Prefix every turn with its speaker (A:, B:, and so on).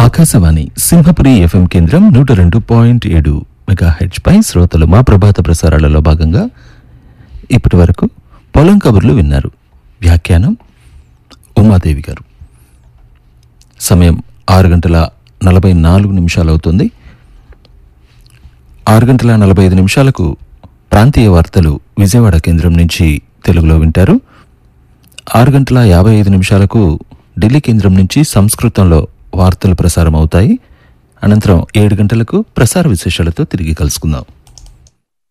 A: Akashvani Simhapuri FM కేంద్రం నూట రెండు పాయింట్ ఏడు మెగా పై శ్రోతలు మా ప్రభాత ప్రసారాలలో భాగంగా ఇప్పటి వరకు పొలం కబుర్లు విన్నారు వ్యాఖ్యానం ఉమాదేవి గారు సమయం ఆరు గంటల నలభై నాలుగు నిమిషాలు అవుతుంది ఆరు గంటల నలభై ఐదు నిమిషాలకు ప్రాంతీయ వార్తలు విజయవాడ కేంద్రం నుంచి తెలుగులో వింటారు ఆరు గంటల యాభై ఐదు నిమిషాలకు ఢిల్లీ కేంద్రం నుంచి సంస్కృతంలో వార్తలు ప్రసారం అవుతాయి అనంతరం ఏడు గంటలకు ప్రసార విశేషాలతో తిరిగి కలుసుకుందాం